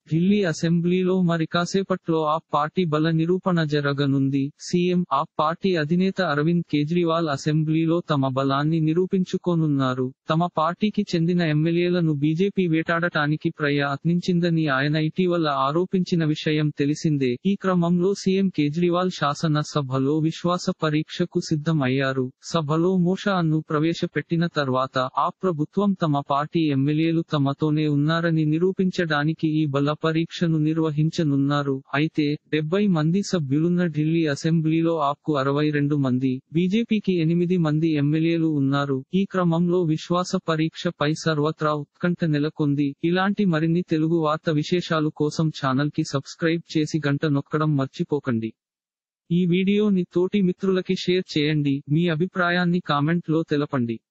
ఢిల్లీ అసెంబ్లీలో మరి కాసేపట్లో ఆ పార్టీ బల నిరూపణ జరగనుంది సీఎం ఆ పార్టీ అధినేత అరవింద్ కేజ్రీవాల్ అసెంబ్లీలో తమ బలాన్ని నిరూపించుకోనున్నారు తమ పార్టీకి చెందిన ఎమ్మెల్యేలను బీజేపీ వేటాడటానికి ప్రయత్నించిందని ఆయన ఇటీవల ఆరోపించిన విషయం తెలిసిందే ఈ క్రమంలో సీఎం కేజ్రీవాల్ శాసన సభలో విశ్వాస పరీక్షకు సిద్ధం అయ్యారు సభలో మోషాను ప్రవేశపెట్టిన తర్వాత ఆ ప్రభుత్వం తమ పార్టీ ఎమ్మెల్యేలు తమతోనే ఉన్నారని నిరూపించడానికి ఈ బల పరీక్షను నిర్వహించనున్నారు అయితే డెబ్బై మంది సభ్యులున్న ఢిల్లీ అసెంబ్లీలో ఆప్కు అరవై రెండు మంది బీజేపీకి ఎనిమిది మంది ఎమ్మెల్యేలు ఉన్నారు ఈ క్రమంలో విశ్వాస పరీక్షపై సర్వత్రా ఉత్కంఠ నెలకొంది ఇలాంటి మరిన్ని తెలుగు వార్త విశేషాలు కోసం ఛానల్ కి సబ్స్క్రైబ్ చేసి గంట నొక్కడం మర్చిపోకండి ఈ వీడియోని తోటి మిత్రులకి షేర్ చేయండి మీ అభిప్రాయాన్ని కామెంట్ లో తెలపండి